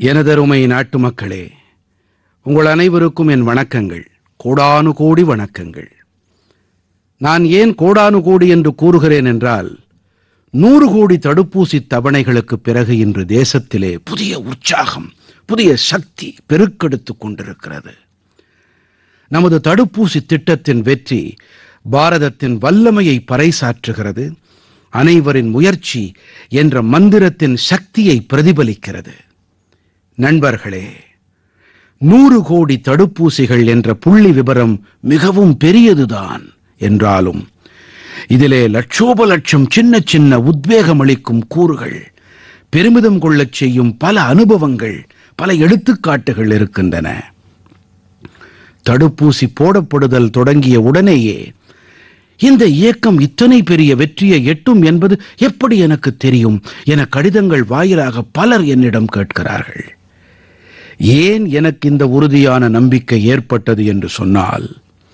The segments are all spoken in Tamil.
எனதருமை நாட்டு மக்களே உங்கள் அனைவருக்கும் என் வணக்கங்கள் கோடானு கோடி வணக்கங்கள் நான் ஏன் கோடானு கோடி என்று கூறுகிறேன் என்றால் நூறு கோடி தடுப்பூசி தவணைகளுக்குப் பிறகு இன்று தேசத்திலே புதிய உற்சாகம் புதிய சக்தி பெருக்கெடுத்துக் கொண்டிருக்கிறது நமது தடுப்பூசி திட்டத்தின் வெற்றி பாரதத்தின் வல்லமையை பறைசாற்றுகிறது அனைவரின் முயற்சி என்ற மந்திரத்தின் சக்தியை பிரதிபலிக்கிறது நண்பர்களே நூறு கோடி தடுப்பூசிகள் என்ற புள்ளி விபரம் மிகவும் பெரியதுதான் என்றாலும் இதிலே லட்சோப லட்சம் சின்ன சின்ன உத்வேகமளிக்கும் கூறுகள் பெருமிதம் கொள்ளச் செய்யும் பல அனுபவங்கள் பல எடுத்துக்காட்டுகள் இருக்கின்றன தடுப்பூசி போடப்படுதல் தொடங்கிய உடனேயே இந்த இயக்கம் இத்தனை பெரிய வெற்றியை எட்டும் என்பது எப்படி எனக்கு தெரியும் என கடிதங்கள் வாயிலாக பலர் என்னிடம் கேட்கிறார்கள் ஏன் எனக்கு இந்த உறுதியான நம்பிக்கை ஏற்பட்டது என்று சொன்னால்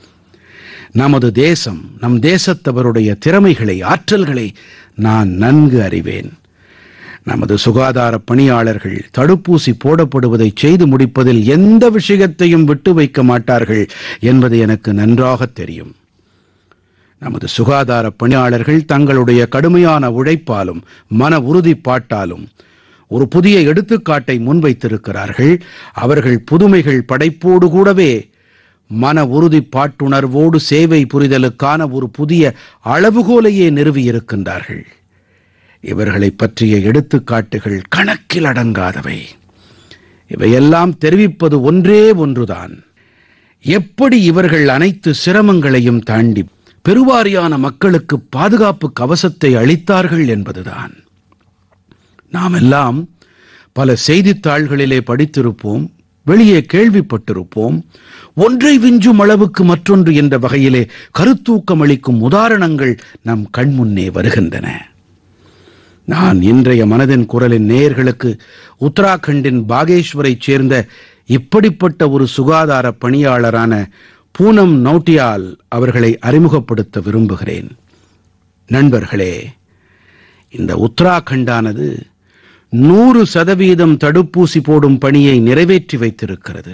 நமது தேசம் நம் தேசத்தவருடைய திறமைகளை ஆற்றல்களை நான் நன்கு அறிவேன் நமது சுகாதார பணியாளர்கள் தடுப்பூசி போடப்படுவதை செய்து முடிப்பதில் எந்த விஷயத்தையும் விட்டு வைக்க மாட்டார்கள் என்பது எனக்கு நன்றாக தெரியும் நமது சுகாதார பணியாளர்கள் தங்களுடைய கடுமையான உழைப்பாலும் மன உறுதிப்பாட்டாலும் ஒரு புதிய எடுத்துக்காட்டை முன்வைத்திருக்கிறார்கள் அவர்கள் புதுமைகள் படைப்போடு கூடவே மன உறுதிப்பாட்டுணர்வோடு சேவை புரிதலுக்கான ஒரு புதிய அளவுகோலையே நிறுவியிருக்கின்றார்கள் இவர்களைப் பற்றிய எடுத்துக்காட்டுகள் கணக்கில் அடங்காதவை இவையெல்லாம் தெரிவிப்பது ஒன்றே ஒன்றுதான் எப்படி இவர்கள் அனைத்து சிரமங்களையும் தாண்டி பெருவாரியான மக்களுக்கு பாதுகாப்பு கவசத்தை அளித்தார்கள் என்பதுதான் நாம் எல்லாம் பல செய்தித்தாள்களிலே படித்திருப்போம் வெளியே கேள்விப்பட்டிருப்போம் ஒன்றை விஞ்சும் அளவுக்கு மற்றொன்று என்ற வகையிலே கருத்தூக்கம் அளிக்கும் உதாரணங்கள் நம் கண்முன்னே வருகின்றன நான் இன்றைய மனதின் குரலின் நேயர்களுக்கு உத்தராகண்டின் பாகேஸ்வரைச் சேர்ந்த இப்படிப்பட்ட ஒரு சுகாதார பணியாளரான பூனம் நௌட்டியால் அவர்களை அறிமுகப்படுத்த விரும்புகிறேன் நண்பர்களே இந்த உத்தராகண்டானது நூறு சதவீதம் தடுப்பூசி போடும் பணியை நிறைவேற்றி வைத்திருக்கிறது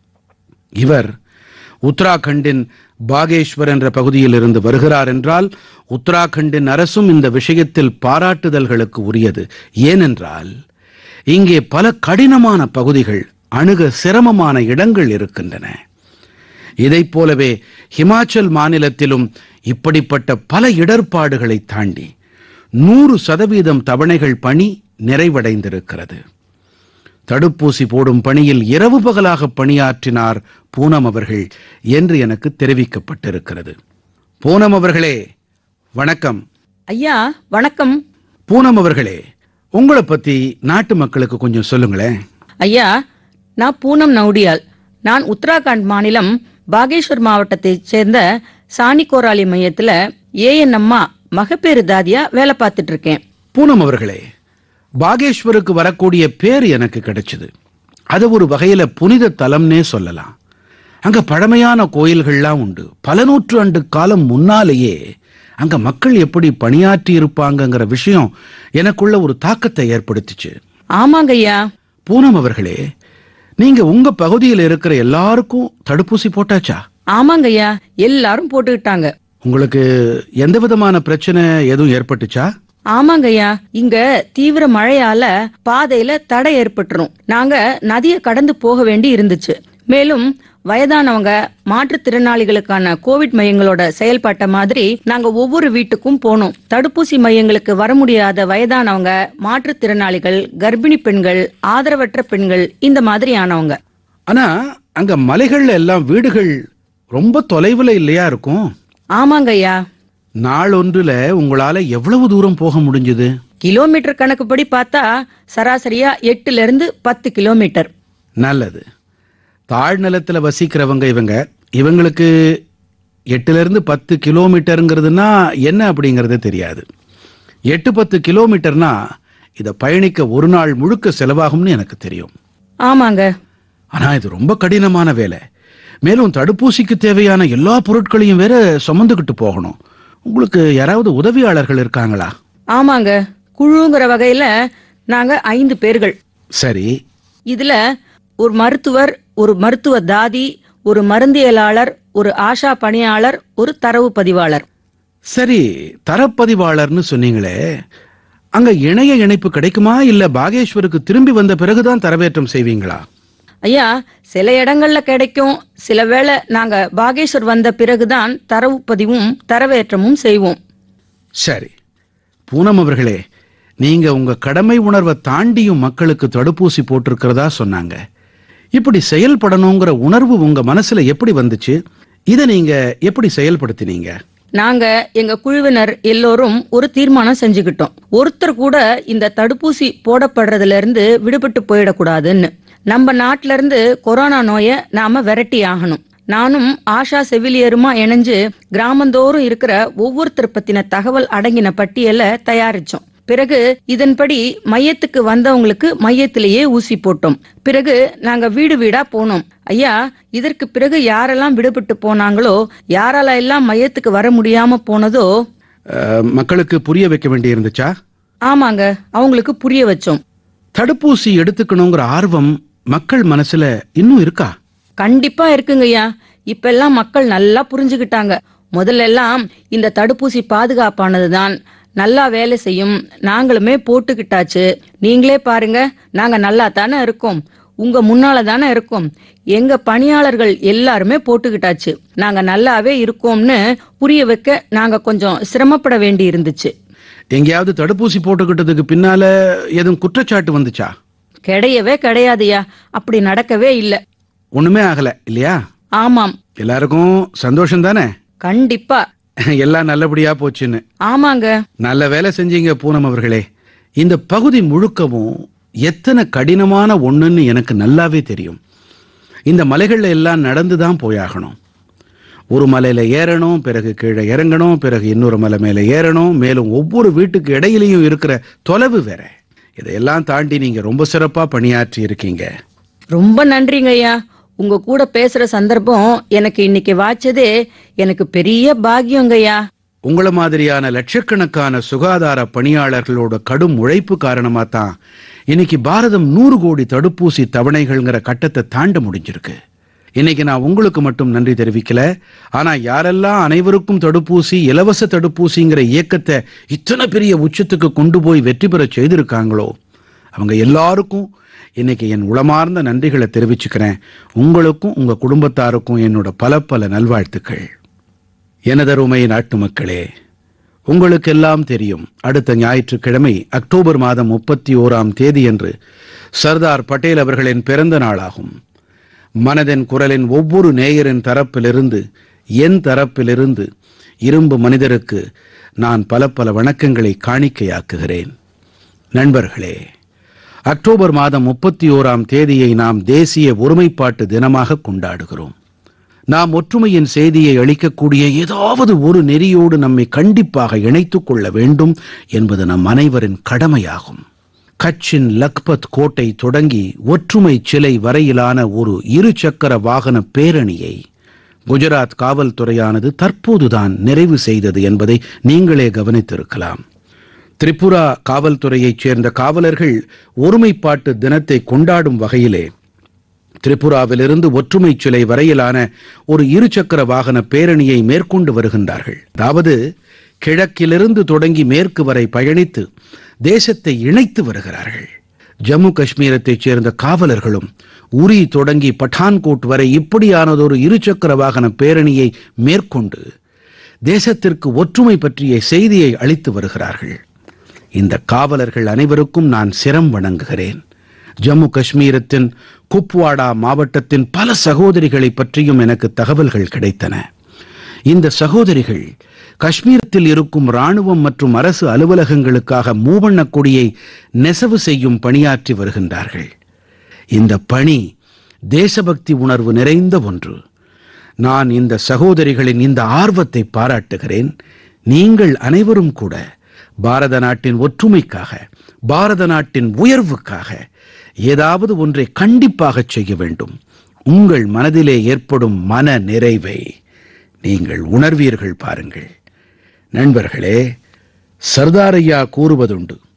இவர் உத்தராகண்டின் பாகேஸ்வர் என்ற பகுதியில் இருந்து வருகிறார் என்றால் உத்தராகண்டின் அரசும் இந்த விஷயத்தில் பாராட்டுதல்களுக்கு உரியது ஏனென்றால் இங்கே பல கடினமான பகுதிகள் அணுக சிரமமான இடங்கள் இருக்கின்றன இதைப் போலவே ஹிமாச்சல் மாநிலத்திலும் இப்படிப்பட்ட பல இடர்பாடுகளை தாண்டி நூறு சதவீதம் தவணைகள் பணி நிறைவடைந்திருக்கிறது தடுப்பூசி போடும் பணியில் இரவு பகலாக பணியாற்றினார் பூனம் அவர்கள் என்று எனக்கு தெரிவிக்கப்பட்டிருக்கிறது பூனம் அவர்களே வணக்கம் ஐயா வணக்கம் பூனம் அவர்களே உங்களை பத்தி நாட்டு மக்களுக்கு கொஞ்சம் சொல்லுங்களேன் ஐயா நான் பூனம் நௌடியால் நான் உத்தராகண்ட் மாநிலம் பாகேஷ்வர் மாவட்டத்தைச் சேர்ந்த சாணிக்கோராலி மையத்துல ஏஎன்எம்மா மகப்பேறு தாதியா வேலை பார்த்துட்டு இருக்கேன் பூனம் அவர்களே பாகேஸ்வருக்கு வரக்கூடிய பேர் எனக்கு கிடைச்சது அது ஒரு வகையில புனித தலம்னே சொல்லலாம் அங்க பழமையான கோயில்கள்லாம் உண்டு பல நூற்றாண்டு காலம் முன்னாலேயே அங்க மக்கள் எப்படி பணியாற்றி இருப்பாங்கங்கிற விஷயம் எனக்குள்ள ஒரு தாக்கத்தை ஏற்படுத்திச்சு ஆமாங்க ஐயா பூனம் அவர்களே நீங்க உங்க பகுதியில் இருக்கிற எல்லாருக்கும் தடுப்பூசி போட்டாச்சா ஆமாங்க ஐயா எல்லாரும் போட்டுக்கிட்டாங்க உங்களுக்கு எந்த விதமான பிரச்சனை எதுவும் ஏற்பட்டுச்சா ஆமாங்க ஐயா இங்க தீவிர மழையால பாதையில தடை ஏற்பட்டுரும் நாங்க நதியை கடந்து போக வேண்டி இருந்துச்சு மேலும் வயதானவங்க மாற்றுத்திறனாளிகளுக்கான கோவிட் மையங்களோட செயல்பாட்ட மாதிரி நாங்க ஒவ்வொரு வீட்டுக்கும் போனோம் தடுப்பூசி மையங்களுக்கு வர முடியாத வயதானவங்க மாற்றுத்திறனாளிகள் கர்ப்பிணி பெண்கள் ஆதரவற்ற பெண்கள் இந்த மாதிரியானவங்க ஆனா அங்க மலைகள்ல எல்லாம் வீடுகள் ரொம்ப தொலைவுல இல்லையா இருக்கும் ஆமாங்க ஐயா நாள் ஒன்றுல உங்களால எவ்வளவு தூரம் போக முடிஞ்சது கிலோமீட்டர் கணக்குப்படி பார்த்தா சராசரியா எட்டுல இருந்து பத்து கிலோமீட்டர் நல்லது தாழ்நிலத்துல வசிக்கிறவங்க இவங்க இவங்களுக்கு எட்டுல இருந்து பத்து கிலோமீட்டருங்கிறதுனா என்ன அப்படிங்கிறது தெரியாது எட்டு பத்து கிலோமீட்டர்னா இதை பயணிக்க ஒரு நாள் முழுக்க செலவாகும்னு எனக்கு தெரியும் ஆமாங்க ஆனா இது ரொம்ப கடினமான வேலை மேலும் தடுப்பூசிக்கு தேவையான எல்லா பொருட்களையும் வேற சுமந்துக்கிட்டு போகணும் உங்களுக்கு யாராவது உதவியாளர்கள் இருக்காங்களா ஆமாங்க குழுங்கிற வகையில நாங்க ஐந்து பேர்கள் சரி இதுல ஒரு மருத்துவர் ஒரு மருத்துவ தாதி ஒரு மருந்தியலாளர் ஒரு ஆஷா பணியாளர் ஒரு தரவு பதிவாளர் சரி தரப்பதிவாளர்னு சொன்னீங்களே அங்க இணைய இணைப்பு கிடைக்குமா இல்ல பாகேஸ்வருக்கு திரும்பி வந்த பிறகுதான் தரவேற்றம் செய்வீங்களா ஐயா சில இடங்கள்ல கிடைக்கும் சில வேளை நாங்க பாகேஸ்வர் வந்த பிறகுதான் தரவு பதிவும் தரவேற்றமும் செய்வோம் சரி பூனம் அவர்களே நீங்க உங்க கடமை உணர்வை தாண்டியும் மக்களுக்கு தடுப்பூசி போட்டிருக்கிறதா சொன்னாங்க இப்படி செயல்படணுங்கிற உணர்வு உங்க மனசுல எப்படி வந்துச்சு இத நீங்க எப்படி செயல்படுத்தினீங்க நாங்க எங்க குழுவினர் எல்லோரும் ஒரு தீர்மானம் செஞ்சுக்கிட்டோம் ஒருத்தர் கூட இந்த தடுப்பூசி போடப்படுறதுல இருந்து விடுபட்டு போயிடக்கூடாதுன்னு நம்ம நாட்டுல இருந்து கொரோனா நோயை நாம விரட்டி ஆகணும் நானும் ஆஷா செவிலியருமா இணைஞ்சு கிராமந்தோறும் இருக்கிற ஒவ்வொருத்தர் பத்தின தகவல் அடங்கின பட்டியலை தயாரிச்சோம் பிறகு இதன்படி மையத்துக்கு வந்தவங்களுக்கு மையத்திலேயே ஊசி போட்டோம் பிறகு நாங்க வீடு வீடா போனோம் ஐயா இதற்கு பிறகு யாரெல்லாம் விடுபட்டு போனாங்களோ யாரால எல்லாம் மையத்துக்கு வர முடியாம போனதோ அஹ், மக்களுக்கு புரிய வைக்க வேண்டி இருந்துச்சா ஆமாங்க அவங்களுக்கு புரிய வச்சோம் தடுப்பூசி எடுத்துக்கணுங்கிற ஆர்வம் மக்கள் மனசுல இன்னும் இருக்கா கண்டிப்பா இருக்குங்கய்யா இப்ப எல்லாம் மக்கள் நல்லா புரிஞ்சுகிட்டாங்க முதல்ல எல்லாம் இந்த தடுப்பூசி பாதுகாப்பானதுதான் நல்லா வேலை செய்யும் நாங்களுமே போட்டுக்கிட்டாச்சு நீங்களே பாருங்க நாங்க நல்லா தானே இருக்கோம் உங்க முன்னால தானே இருக்கோம் எங்க பணியாளர்கள் எல்லாருமே போட்டுக்கிட்டாச்சு நாங்க நல்லாவே இருக்கோம்னு புரிய வைக்க நாங்க கொஞ்சம் சிரமப்பட வேண்டி இருந்துச்சு எங்கேயாவது தடுப்பூசி போட்டுக்கிட்டதுக்கு பின்னால எதுவும் குற்றச்சாட்டு வந்துச்சா கிடையவே கிடையாதுயா அப்படி நடக்கவே இல்ல ஒண்ணுமே ஆகல இல்லையா ஆமாம் எல்லாருக்கும் சந்தோஷம் தானே கண்டிப்பா எல்லாம் நல்லபடியா போச்சுன்னு ஆமாங்க நல்ல வேலை செஞ்சீங்க பூனம் அவர்களே இந்த பகுதி முழுக்கவும் எத்தனை கடினமான ஒண்ணுன்னு எனக்கு நல்லாவே தெரியும் இந்த மலைகள்ல எல்லாம் நடந்து தான் போயாகணும் ஒரு மலையில ஏறணும் பிறகு கீழே இறங்கணும் பிறகு இன்னொரு மலை மேல ஏறணும் மேலும் ஒவ்வொரு வீட்டுக்கு இடையிலையும் இருக்கிற தொலைவு வேற இதையெல்லாம் தாண்டி நீங்க ரொம்ப சிறப்பா பணியாற்றி இருக்கீங்க ரொம்ப நன்றிங்க ஐயா உங்க கூட பேசுற சந்தர்ப்பம் எனக்கு இன்னைக்கு வாச்சதே எனக்கு பெரிய பாக்கியங்கய்யா உங்கள மாதிரியான லட்சக்கணக்கான சுகாதார பணியாளர்களோட கடும் உழைப்பு காரணமா தான் இன்னைக்கு பாரதம் நூறு கோடி தடுப்பூசி தவணைகள்ங்கிற கட்டத்தை தாண்ட முடிஞ்சிருக்கு இன்னைக்கு நான் உங்களுக்கு மட்டும் நன்றி தெரிவிக்கல ஆனா யாரெல்லாம் அனைவருக்கும் தடுப்பூசி இலவச தடுப்பூசிங்கிற இயக்கத்தை இத்தனை பெரிய உச்சத்துக்கு கொண்டு போய் வெற்றி பெற செய்திருக்காங்களோ அவங்க எல்லாருக்கும் இன்னைக்கு என் உளமார்ந்த நன்றிகளை தெரிவிச்சுக்கிறேன் உங்களுக்கும் உங்க குடும்பத்தாருக்கும் என்னோட பல பல நல்வாழ்த்துக்கள் எனதருமை நாட்டு மக்களே உங்களுக்கெல்லாம் தெரியும் அடுத்த ஞாயிற்றுக்கிழமை அக்டோபர் மாதம் முப்பத்தி ஓராம் தேதியன்று சர்தார் பட்டேல் அவர்களின் பிறந்த நாளாகும் மனதின் குரலின் ஒவ்வொரு நேயரின் தரப்பிலிருந்து என் தரப்பிலிருந்து இரும்பு மனிதருக்கு நான் பல பல வணக்கங்களை காணிக்கையாக்குகிறேன் நண்பர்களே அக்டோபர் மாதம் முப்பத்தி ஓராம் தேதியை நாம் தேசிய ஒருமைப்பாட்டு தினமாக கொண்டாடுகிறோம் நாம் ஒற்றுமையின் செய்தியை அளிக்கக்கூடிய ஏதாவது ஒரு நெறியோடு நம்மை கண்டிப்பாக இணைத்துக் கொள்ள வேண்டும் என்பது நம் அனைவரின் கடமையாகும் கட்சின் லக்பத் கோட்டை தொடங்கி ஒற்றுமை சிலை வரையிலான ஒரு இருசக்கர வாகன பேரணியை குஜராத் காவல்துறையானது தற்போதுதான் நிறைவு செய்தது என்பதை நீங்களே கவனித்திருக்கலாம் திரிபுரா காவல்துறையைச் சேர்ந்த காவலர்கள் ஒருமைப்பாட்டு தினத்தை கொண்டாடும் வகையிலே திரிபுராவிலிருந்து ஒற்றுமை சிலை வரையிலான ஒரு இருசக்கர வாகன பேரணியை மேற்கொண்டு வருகின்றார்கள் அதாவது கிழக்கிலிருந்து தொடங்கி மேற்கு வரை பயணித்து தேசத்தை இணைத்து வருகிறார்கள் ஜம்மு காஷ்மீரத்தைச் சேர்ந்த காவலர்களும் உரி தொடங்கி பठानकोट வரை இப்படியானதொரு இருசக்கர வாகன பேரணியை மேற்கொண்டு தேசத்திற்கு ஒற்றுமை பற்றிய செய்தியை அளித்து வருகிறார்கள் இந்த காவலர்கள் அனைவருக்கும் நான் சிரம் வணங்குகிறேன் ஜம்மு காஷ்மீரத்தின் குப்வாடா மாவட்டத்தின் பல சகோதரிகளை பற்றியும் எனக்கு தகவல்கள் கிடைத்தன இந்த சகோதரிகள் காஷ்மீரத்தில் இருக்கும் ராணுவம் மற்றும் அரசு அலுவலகங்களுக்காக மூவண்ணக் கொடியை நெசவு செய்யும் பணியாற்றி வருகின்றார்கள் இந்த பணி தேசபக்தி உணர்வு நிறைந்த ஒன்று நான் இந்த சகோதரிகளின் இந்த ஆர்வத்தை பாராட்டுகிறேன் நீங்கள் அனைவரும் கூட பாரத நாட்டின் ஒற்றுமைக்காக பாரத நாட்டின் உயர்வுக்காக ஏதாவது ஒன்றை கண்டிப்பாக செய்ய வேண்டும் உங்கள் மனதிலே ஏற்படும் மன நிறைவை நீங்கள் உணர்வீர்கள் பாருங்கள் நண்பர்களே சர்தாரையா கூறுவதுண்டு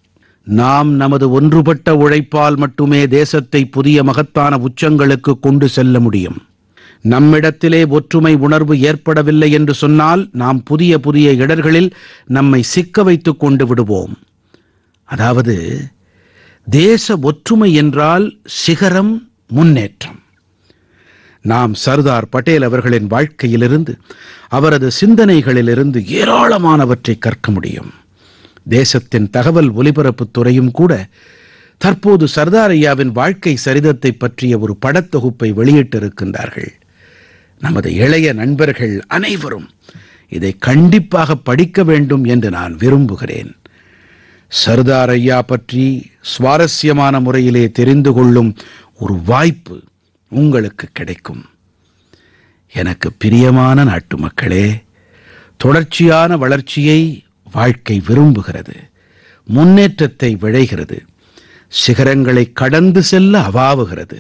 நாம் நமது ஒன்றுபட்ட உழைப்பால் மட்டுமே தேசத்தை புதிய மகத்தான உச்சங்களுக்கு கொண்டு செல்ல முடியும் நம்மிடத்திலே ஒற்றுமை உணர்வு ஏற்படவில்லை என்று சொன்னால் நாம் புதிய புதிய இடர்களில் நம்மை சிக்க வைத்துக் கொண்டு விடுவோம் அதாவது தேச ஒற்றுமை என்றால் சிகரம் முன்னேற்றம் நாம் சர்தார் பட்டேல் அவர்களின் வாழ்க்கையிலிருந்து அவரது சிந்தனைகளிலிருந்து ஏராளமானவற்றை கற்க முடியும் தேசத்தின் தகவல் ஒலிபரப்புத் துறையும் கூட தற்போது சர்தார் ஐயாவின் வாழ்க்கை சரிதத்தை பற்றிய ஒரு படத்தொகுப்பை வெளியிட்டிருக்கின்றார்கள் நமது இளைய நண்பர்கள் அனைவரும் இதை கண்டிப்பாக படிக்க வேண்டும் என்று நான் விரும்புகிறேன் சர்தார் ஐயா பற்றி சுவாரஸ்யமான முறையிலே தெரிந்து கொள்ளும் ஒரு வாய்ப்பு உங்களுக்கு கிடைக்கும் எனக்கு பிரியமான நாட்டு மக்களே தொடர்ச்சியான வளர்ச்சியை வாழ்க்கை விரும்புகிறது முன்னேற்றத்தை விழைகிறது சிகரங்களை கடந்து செல்ல அவாவுகிறது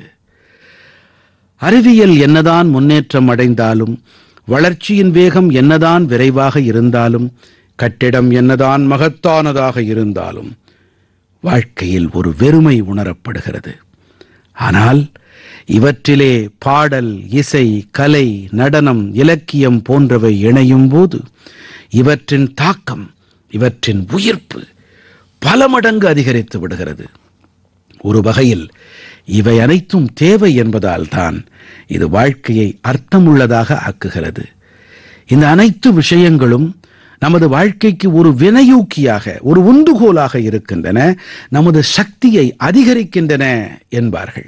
அறிவியல் என்னதான் முன்னேற்றம் அடைந்தாலும் வளர்ச்சியின் வேகம் என்னதான் விரைவாக இருந்தாலும் கட்டிடம் என்னதான் மகத்தானதாக இருந்தாலும் வாழ்க்கையில் ஒரு வெறுமை உணரப்படுகிறது ஆனால் இவற்றிலே பாடல் இசை கலை நடனம் இலக்கியம் போன்றவை இணையும் போது இவற்றின் தாக்கம் இவற்றின் உயிர்ப்பு பல மடங்கு அதிகரித்து விடுகிறது ஒரு வகையில் இவை அனைத்தும் தேவை என்பதால் தான் இது வாழ்க்கையை அர்த்தமுள்ளதாக ஆக்குகிறது இந்த அனைத்து விஷயங்களும் நமது வாழ்க்கைக்கு ஒரு வினையூக்கியாக ஒரு உந்துகோலாக இருக்கின்றன நமது சக்தியை அதிகரிக்கின்றன என்பார்கள்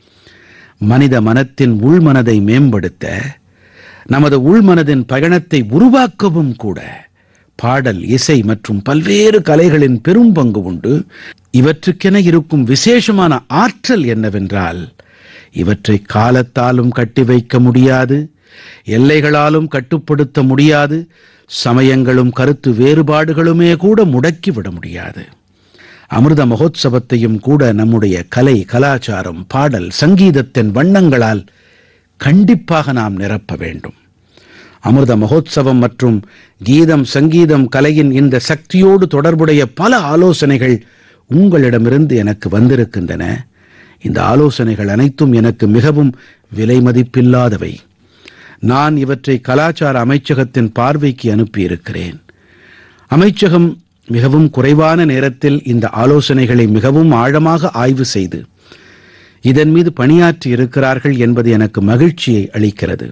மனித மனத்தின் உள்மனதை மேம்படுத்த நமது உள்மனதின் பயணத்தை உருவாக்கவும் கூட பாடல் இசை மற்றும் பல்வேறு கலைகளின் பெரும் பங்கு உண்டு இவற்றுக்கென இருக்கும் விசேஷமான ஆற்றல் என்னவென்றால் இவற்றை காலத்தாலும் கட்டி வைக்க முடியாது எல்லைகளாலும் கட்டுப்படுத்த முடியாது சமயங்களும் கருத்து வேறுபாடுகளுமே கூட முடக்கிவிட முடியாது அமிர்த மகோத்சவத்தையும் கூட நம்முடைய கலை கலாச்சாரம் பாடல் சங்கீதத்தின் வண்ணங்களால் கண்டிப்பாக நாம் நிரப்ப வேண்டும் அமிர்த மகோத்சவம் மற்றும் கீதம் சங்கீதம் கலையின் இந்த சக்தியோடு தொடர்புடைய பல ஆலோசனைகள் உங்களிடமிருந்து எனக்கு வந்திருக்கின்றன இந்த ஆலோசனைகள் அனைத்தும் எனக்கு மிகவும் விலை மதிப்பில்லாதவை நான் இவற்றை கலாச்சார அமைச்சகத்தின் பார்வைக்கு அனுப்பியிருக்கிறேன் அமைச்சகம் மிகவும் குறைவான நேரத்தில் இந்த ஆலோசனைகளை மிகவும் ஆழமாக ஆய்வு செய்து இதன் மீது பணியாற்றி இருக்கிறார்கள் என்பது எனக்கு மகிழ்ச்சியை அளிக்கிறது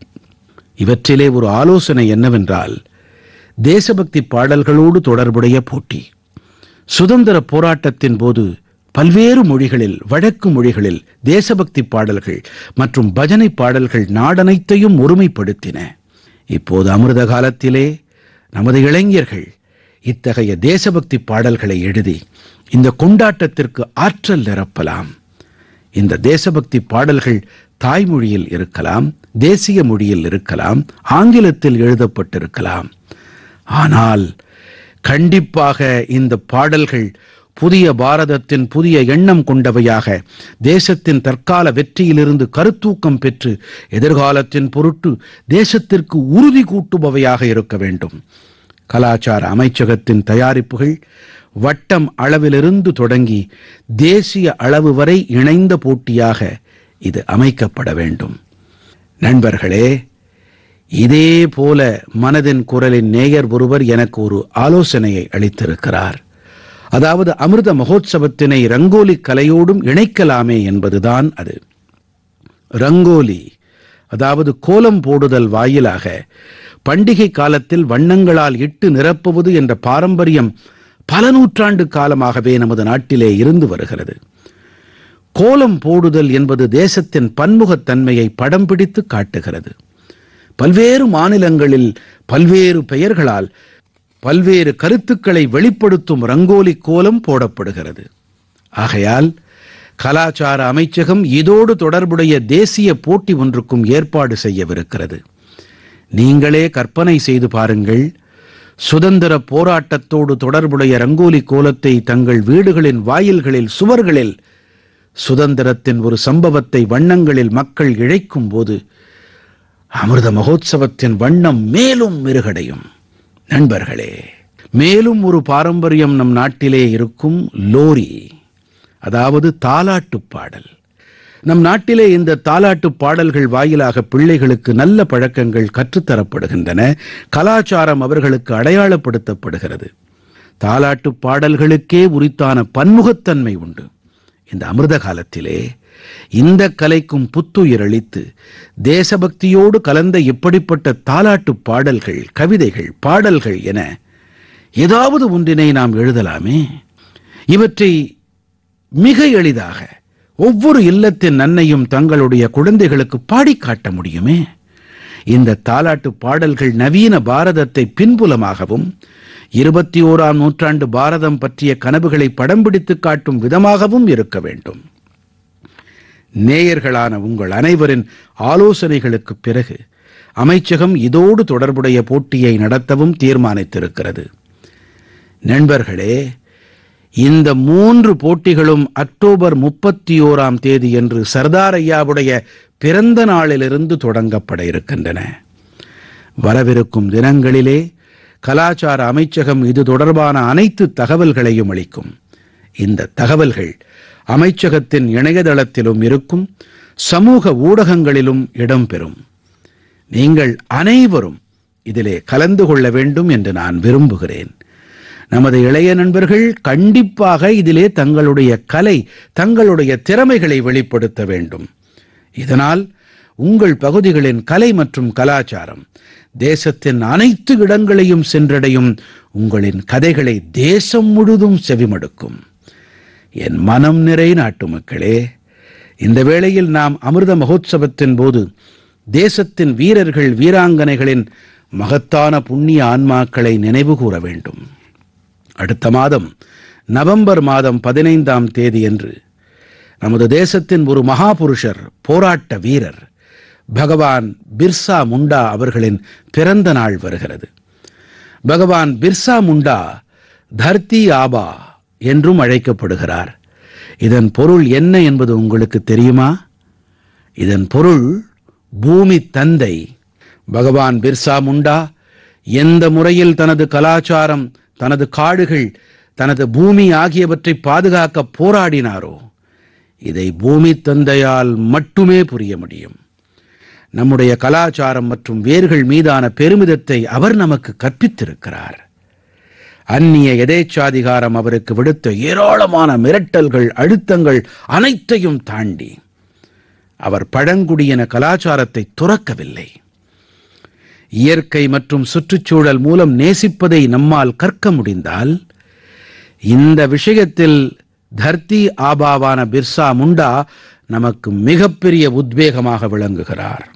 இவற்றிலே ஒரு ஆலோசனை என்னவென்றால் தேசபக்தி பாடல்களோடு தொடர்புடைய போட்டி சுதந்திர போராட்டத்தின் போது பல்வேறு மொழிகளில் வழக்கு மொழிகளில் தேசபக்தி பாடல்கள் மற்றும் பஜனை பாடல்கள் நாடனைத்தையும் ஒருமைப்படுத்தின இப்போது அமிர்த காலத்திலே நமது இளைஞர்கள் இத்தகைய தேசபக்தி பாடல்களை எழுதி இந்த கொண்டாட்டத்திற்கு ஆற்றல் நிரப்பலாம் இந்த தேசபக்தி பாடல்கள் தாய்மொழியில் இருக்கலாம் தேசிய மொழியில் இருக்கலாம் ஆங்கிலத்தில் எழுதப்பட்டிருக்கலாம் ஆனால் கண்டிப்பாக இந்த பாடல்கள் புதிய பாரதத்தின் புதிய எண்ணம் கொண்டவையாக தேசத்தின் தற்கால வெற்றியிலிருந்து கருத்தூக்கம் பெற்று எதிர்காலத்தின் பொருட்டு தேசத்திற்கு உறுதி கூட்டுபவையாக இருக்க வேண்டும் கலாச்சார அமைச்சகத்தின் தயாரிப்புகள் வட்டம் அளவிலிருந்து தொடங்கி தேசிய அளவு வரை இணைந்த போட்டியாக இது அமைக்கப்பட வேண்டும் நண்பர்களே இதே போல மனதின் குரலின் நேயர் ஒருவர் எனக்கு ஒரு ஆலோசனையை அளித்திருக்கிறார் அதாவது அமிர்த மகோத்சவத்தினை ரங்கோலி கலையோடும் இணைக்கலாமே என்பதுதான் அது ரங்கோலி அதாவது கோலம் போடுதல் வாயிலாக பண்டிகை காலத்தில் வண்ணங்களால் இட்டு நிரப்புவது என்ற பாரம்பரியம் பல நூற்றாண்டு காலமாகவே நமது நாட்டிலே இருந்து வருகிறது கோலம் போடுதல் என்பது தேசத்தின் பன்முகத்தன்மையை படம் பிடித்து காட்டுகிறது பல்வேறு மாநிலங்களில் பல்வேறு பெயர்களால் பல்வேறு கருத்துக்களை வெளிப்படுத்தும் ரங்கோலி கோலம் போடப்படுகிறது ஆகையால் கலாச்சார அமைச்சகம் இதோடு தொடர்புடைய தேசிய போட்டி ஒன்றுக்கும் ஏற்பாடு செய்யவிருக்கிறது நீங்களே கற்பனை செய்து பாருங்கள் சுதந்திர போராட்டத்தோடு தொடர்புடைய ரங்கோலி கோலத்தை தங்கள் வீடுகளின் வாயில்களில் சுவர்களில் சுதந்திரத்தின் ஒரு சம்பவத்தை வண்ணங்களில் மக்கள் இழைக்கும் போது அமிர்த மகோத்சவத்தின் வண்ணம் மேலும் மெருகடையும் நண்பர்களே மேலும் ஒரு பாரம்பரியம் நம் நாட்டிலே இருக்கும் லோரி அதாவது தாலாட்டுப் பாடல் நம் நாட்டிலே இந்த தாலாட்டுப் பாடல்கள் வாயிலாக பிள்ளைகளுக்கு நல்ல பழக்கங்கள் கற்றுத்தரப்படுகின்றன கலாச்சாரம் அவர்களுக்கு அடையாளப்படுத்தப்படுகிறது தாலாட்டுப் பாடல்களுக்கே உரித்தான பன்முகத்தன்மை உண்டு இந்த அமிர்த காலத்திலே இந்த கலைக்கும் புத்துயிர் அளித்து தேசபக்தியோடு கலந்த இப்படிப்பட்ட தாலாட்டுப் பாடல்கள் கவிதைகள் பாடல்கள் என ஏதாவது ஒன்றினை நாம் எழுதலாமே இவற்றை மிக எளிதாக ஒவ்வொரு இல்லத்தின் நன்னையும் தங்களுடைய குழந்தைகளுக்கு பாடிக் காட்ட முடியுமே இந்த தாலாட்டு பாடல்கள் நவீன பாரதத்தை பின்புலமாகவும் இருபத்தி ஓராம் நூற்றாண்டு பாரதம் பற்றிய கனவுகளை படம் பிடித்து காட்டும் விதமாகவும் இருக்க வேண்டும் நேயர்களான உங்கள் அனைவரின் ஆலோசனைகளுக்குப் பிறகு அமைச்சகம் இதோடு தொடர்புடைய போட்டியை நடத்தவும் தீர்மானித்திருக்கிறது நண்பர்களே இந்த மூன்று போட்டிகளும் அக்டோபர் முப்பத்தி ஓராம் தேதியன்று சர்தார் ஐயாவுடைய பிறந்த நாளிலிருந்து தொடங்கப்பட இருக்கின்றன வரவிருக்கும் தினங்களிலே கலாச்சார அமைச்சகம் இது தொடர்பான அனைத்து தகவல்களையும் அளிக்கும் இந்த தகவல்கள் அமைச்சகத்தின் இணையதளத்திலும் இருக்கும் சமூக ஊடகங்களிலும் இடம்பெறும் நீங்கள் அனைவரும் இதிலே கலந்து கொள்ள வேண்டும் என்று நான் விரும்புகிறேன் நமது இளைய நண்பர்கள் கண்டிப்பாக இதிலே தங்களுடைய கலை தங்களுடைய திறமைகளை வெளிப்படுத்த வேண்டும் இதனால் உங்கள் பகுதிகளின் கலை மற்றும் கலாச்சாரம் தேசத்தின் அனைத்து இடங்களையும் சென்றடையும் உங்களின் கதைகளை தேசம் முழுதும் செவிமடுக்கும் என் மனம் நிறை நாட்டு மக்களே இந்த வேளையில் நாம் அமிர்த மகோத்சவத்தின் போது தேசத்தின் வீரர்கள் வீராங்கனைகளின் மகத்தான புண்ணிய ஆன்மாக்களை நினைவு கூற வேண்டும் அடுத்த மாதம் நவம்பர் மாதம் பதினைந்தாம் தேதியன்று நமது தேசத்தின் ஒரு மகாபுருஷர் போராட்ட வீரர் பகவான் பிர்சா முண்டா அவர்களின் பிறந்த நாள் வருகிறது பகவான் பிர்சா முண்டா தர்த்தி ஆபா என்றும் அழைக்கப்படுகிறார் இதன் பொருள் என்ன என்பது உங்களுக்கு தெரியுமா இதன் பொருள் பூமி தந்தை பகவான் பிர்சா முண்டா எந்த முறையில் தனது கலாச்சாரம் தனது காடுகள் தனது பூமி ஆகியவற்றை பாதுகாக்க போராடினாரோ இதை பூமி தந்தையால் மட்டுமே புரிய முடியும் நம்முடைய கலாச்சாரம் மற்றும் வேர்கள் மீதான பெருமிதத்தை அவர் நமக்கு கற்பித்திருக்கிறார் அந்நிய எதேச்சாதிகாரம் அவருக்கு விடுத்த ஏராளமான மிரட்டல்கள் அழுத்தங்கள் அனைத்தையும் தாண்டி அவர் பழங்குடியின கலாச்சாரத்தை துறக்கவில்லை இயற்கை மற்றும் சுற்றுச்சூழல் மூலம் நேசிப்பதை நம்மால் கற்க முடிந்தால் இந்த விஷயத்தில் தர்த்தி ஆபாவான பிர்சா முண்டா நமக்கு மிகப்பெரிய உத்வேகமாக விளங்குகிறார்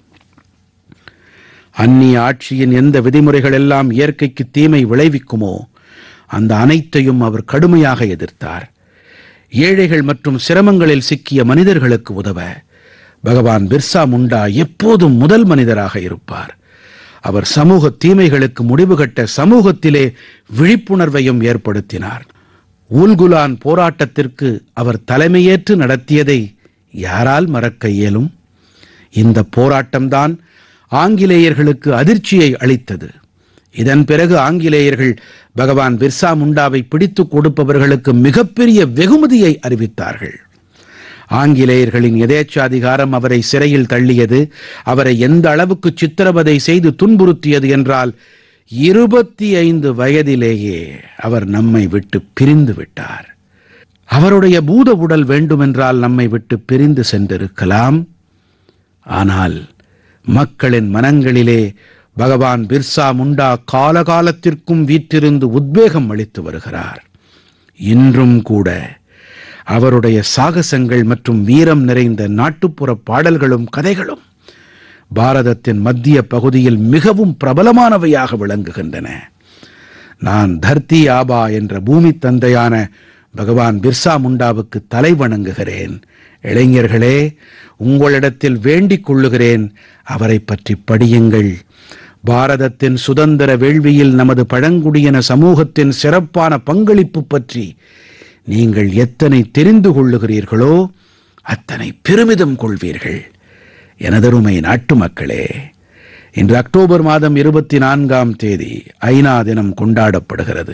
அந்நிய ஆட்சியின் எந்த விதிமுறைகள் எல்லாம் இயற்கைக்கு தீமை விளைவிக்குமோ அந்த அனைத்தையும் அவர் கடுமையாக எதிர்த்தார் ஏழைகள் மற்றும் சிரமங்களில் சிக்கிய மனிதர்களுக்கு உதவ பகவான் பிர்சா முண்டா எப்போதும் முதல் மனிதராக இருப்பார் அவர் சமூக தீமைகளுக்கு முடிவு கட்ட சமூகத்திலே விழிப்புணர்வையும் ஏற்படுத்தினார் ஊல்குலான் போராட்டத்திற்கு அவர் தலைமையேற்று நடத்தியதை யாரால் மறக்க இயலும் இந்த போராட்டம்தான் ஆங்கிலேயர்களுக்கு அதிர்ச்சியை அளித்தது இதன் பிறகு ஆங்கிலேயர்கள் பகவான் பிர்சா முண்டாவை பிடித்துக் கொடுப்பவர்களுக்கு மிகப்பெரிய வெகுமதியை அறிவித்தார்கள் ஆங்கிலேயர்களின் எதேச்சாதிகாரம் அவரை சிறையில் தள்ளியது அவரை எந்த அளவுக்கு சித்திரவதை செய்து துன்புறுத்தியது என்றால் இருபத்தி ஐந்து வயதிலேயே அவர் நம்மை விட்டு பிரிந்து விட்டார் அவருடைய பூத உடல் வேண்டுமென்றால் நம்மை விட்டு பிரிந்து சென்றிருக்கலாம் ஆனால் மக்களின் மனங்களிலே பகவான் பிர்சா முண்டா காலகாலத்திற்கும் வீற்றிருந்து உத்வேகம் அளித்து வருகிறார் இன்றும் கூட அவருடைய சாகசங்கள் மற்றும் வீரம் நிறைந்த நாட்டுப்புற பாடல்களும் கதைகளும் பாரதத்தின் மத்திய பகுதியில் மிகவும் பிரபலமானவையாக விளங்குகின்றன நான் தர்த்தி ஆபா என்ற பூமி தந்தையான பகவான் பிர்சா முண்டாவுக்கு தலை வணங்குகிறேன் இளைஞர்களே உங்களிடத்தில் வேண்டிக் கொள்ளுகிறேன் அவரை பற்றி படியுங்கள் பாரதத்தின் சுதந்திர வேள்வியில் நமது பழங்குடியின சமூகத்தின் சிறப்பான பங்களிப்பு பற்றி நீங்கள் எத்தனை தெரிந்து கொள்ளுகிறீர்களோ அத்தனை பெருமிதம் கொள்வீர்கள் எனதருமை நாட்டு மக்களே இன்று அக்டோபர் மாதம் இருபத்தி நான்காம் தேதி ஐநா தினம் கொண்டாடப்படுகிறது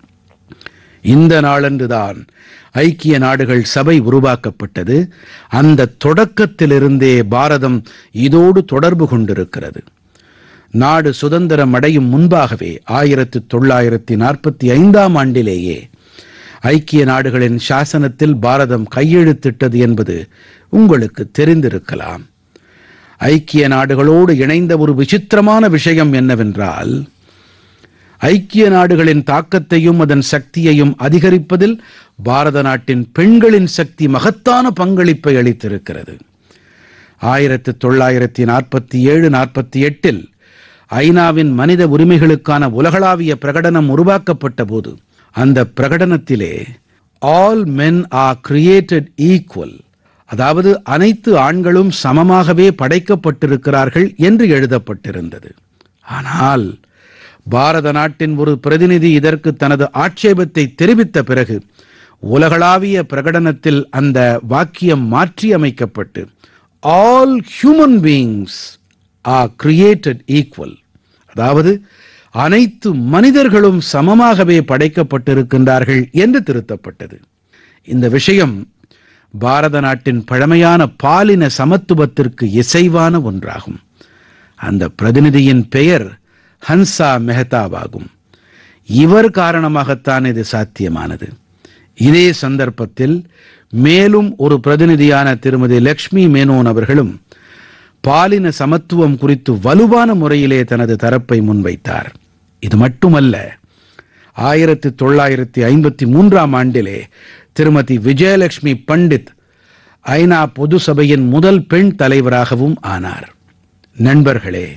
இந்த நாளன்றுதான் ஐக்கிய நாடுகள் சபை உருவாக்கப்பட்டது அந்த தொடக்கத்திலிருந்தே பாரதம் இதோடு தொடர்பு கொண்டிருக்கிறது நாடு சுதந்திரம் அடையும் முன்பாகவே ஆயிரத்து தொள்ளாயிரத்தி நாற்பத்தி ஐந்தாம் ஆண்டிலேயே ஐக்கிய நாடுகளின் சாசனத்தில் பாரதம் கையெழுத்திட்டது என்பது உங்களுக்கு தெரிந்திருக்கலாம் ஐக்கிய நாடுகளோடு இணைந்த ஒரு விசித்திரமான விஷயம் என்னவென்றால் ஐக்கிய நாடுகளின் தாக்கத்தையும் அதன் சக்தியையும் அதிகரிப்பதில் பாரத நாட்டின் பெண்களின் சக்தி மகத்தான பங்களிப்பை அளித்திருக்கிறது ஆயிரத்து தொள்ளாயிரத்தி நாற்பத்தி ஏழு நாற்பத்தி எட்டில் ஐநாவின் மனித உரிமைகளுக்கான உலகளாவிய பிரகடனம் உருவாக்கப்பட்ட போது அந்த பிரகடனத்திலே all men are created equal அதாவது அனைத்து ஆண்களும் சமமாகவே படைக்கப்பட்டிருக்கிறார்கள் என்று எழுதப்பட்டிருந்தது ஆனால் பாரத நாட்டின் ஒரு பிரதிநிதி இதற்கு தனது ஆட்சேபத்தை தெரிவித்த பிறகு உலகளாவிய பிரகடனத்தில் அந்த வாக்கியம் மாற்றியமைக்கப்பட்டு all human beings are created equal அதாவது அனைத்து மனிதர்களும் சமமாகவே படைக்கப்பட்டிருக்கின்றார்கள் என்று திருத்தப்பட்டது இந்த விஷயம் பாரத நாட்டின் பழமையான பாலின சமத்துவத்திற்கு இசைவான ஒன்றாகும் அந்த பிரதிநிதியின் பெயர் ஹன்சா மெஹதாவாகும் இவர் காரணமாகத்தான் இது சாத்தியமானது இதே சந்தர்ப்பத்தில் மேலும் ஒரு பிரதிநிதியான திருமதி லக்ஷ்மி மேனோன் அவர்களும் பாலின சமத்துவம் குறித்து வலுவான முறையிலே தனது தரப்பை முன்வைத்தார் இது மட்டுமல்ல ஆயிரத்தி தொள்ளாயிரத்தி ஐம்பத்தி மூன்றாம் ஆண்டிலே திருமதி விஜயலட்சுமி பண்டித் ஐநா பொது சபையின் முதல் பெண் தலைவராகவும் ஆனார் நண்பர்களே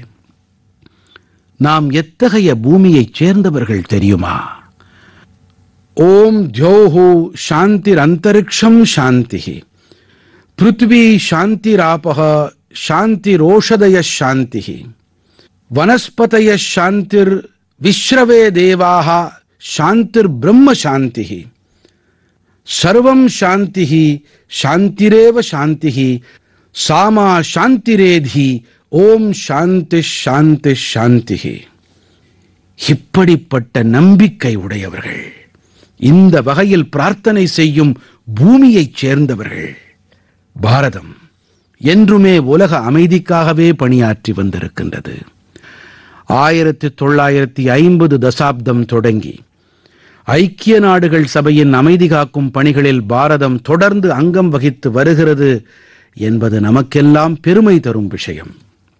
நாம் எத்தகைய பூமியைச் சேர்ந்தவர்கள் தெரியுமா ஓம் தியோஹு சாந்திர் அந்தரிக்ஷம் சாந்தி பிருத்வி சாந்திராபக சாந்திரோஷதய சாந்தி வனஸ்பதய சாந்திர் விஸ்ரவே தேவாக சாந்திர் பிரம்ம சாந்தி சர்வம் சாந்தி சாந்திரேவ சாந்தி சாமா சாந்திரேதி ஓம் சாந்தி சாந்தி சாந்தி இப்படிப்பட்ட நம்பிக்கை உடையவர்கள் இந்த வகையில் பிரார்த்தனை செய்யும் பூமியைச் சேர்ந்தவர்கள் பாரதம் என்றுமே உலக அமைதிக்காகவே பணியாற்றி வந்திருக்கின்றது ஆயிரத்தி தொள்ளாயிரத்தி ஐம்பது தசாப்தம் தொடங்கி ஐக்கிய நாடுகள் சபையின் அமைதி காக்கும் பணிகளில் பாரதம் தொடர்ந்து அங்கம் வகித்து வருகிறது என்பது நமக்கெல்லாம் பெருமை தரும் விஷயம்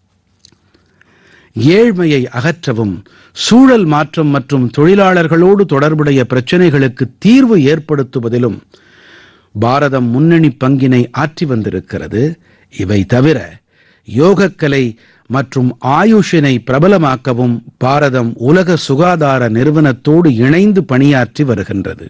ஏழ்மையை அகற்றவும் சூழல் மாற்றம் மற்றும் தொழிலாளர்களோடு தொடர்புடைய பிரச்சனைகளுக்கு தீர்வு ஏற்படுத்துவதிலும் பாரதம் முன்னணி பங்கினை ஆற்றி வந்திருக்கிறது இவை தவிர யோகக்கலை மற்றும் ஆயுஷினை பிரபலமாக்கவும் பாரதம் உலக சுகாதார நிறுவனத்தோடு இணைந்து பணியாற்றி வருகின்றது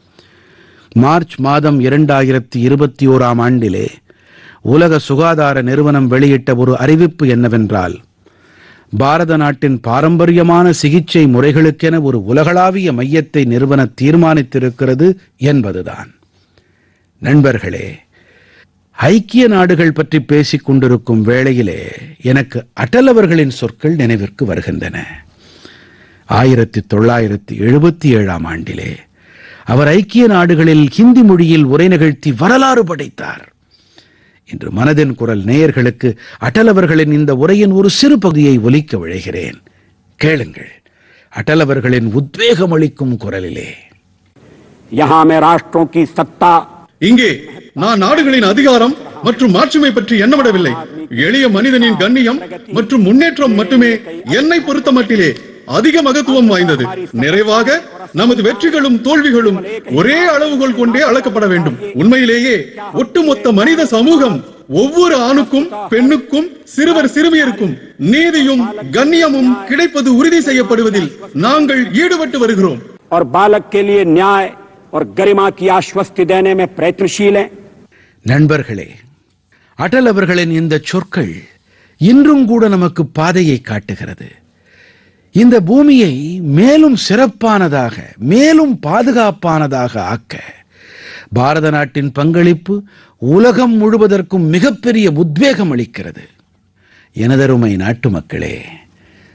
மார்ச் மாதம் இரண்டாயிரத்தி இருபத்தி ஓராம் ஆண்டிலே உலக சுகாதார நிறுவனம் வெளியிட்ட ஒரு அறிவிப்பு என்னவென்றால் பாரத நாட்டின் பாரம்பரியமான சிகிச்சை முறைகளுக்கென ஒரு உலகளாவிய மையத்தை நிறுவன தீர்மானித்திருக்கிறது என்பதுதான் நண்பர்களே ஐக்கிய நாடுகள் பற்றி பேசிக் கொண்டிருக்கும் வேளையிலே எனக்கு அடல் அவர்களின் சொற்கள் நினைவிற்கு வருகின்றன ஆயிரத்தி தொள்ளாயிரத்தி எழுபத்தி ஏழாம் ஆண்டிலே அவர் ஐக்கிய நாடுகளில் ஹிந்தி மொழியில் உரை நிகழ்த்தி வரலாறு படைத்தார் இன்று மனதின் குரல் நேயர்களுக்கு அடல் அவர்களின் இந்த உரையின் ஒரு சிறு பகுதியை ஒலிக்க விழைகிறேன் கேளுங்கள் அடல் அவர்களின் உத்வேகம் அளிக்கும் குரலிலே यहाँ मैं राष्ट्रों की सत्ता இங்கே நான் நாடுகளின் அதிகாரம் மற்றும் மாட்சிமை பற்றி எண்ணமிடவில்லை எளிய மனிதனின் கண்ணியம் மற்றும் முன்னேற்றம் மட்டுமே என்னை பொறுத்த மட்டிலே அதிக மகத்துவம் வாய்ந்தது நிறைவாக நமது வெற்றிகளும் தோல்விகளும் ஒரே அளவுகோல் கொண்டே அளக்கப்பட வேண்டும் உண்மையிலேயே ஒட்டுமொத்த மனித சமூகம் ஒவ்வொரு ஆணுக்கும் பெண்ணுக்கும் சிறுவர் சிறுமியருக்கும் நீதியும் கண்ணியமும் கிடைப்பது உறுதி செய்யப்படுவதில் நாங்கள் ஈடுபட்டு வருகிறோம் और बालक के लिए न्याय और गरिमा की आश्वस्ति देने में प्रयत्नशील हैं நண்பர்களே அடல் அவர்களின் இந்த சொற்கள் இன்றும் கூட நமக்கு பாதையை காட்டுகிறது இந்த பூமியை மேலும் சிறப்பானதாக மேலும் பாதுகாப்பானதாக ஆக்க பாரத நாட்டின் பங்களிப்பு உலகம் முழுவதற்கும் மிகப்பெரிய உத்வேகம் அளிக்கிறது எனதருமை நாட்டு மக்களே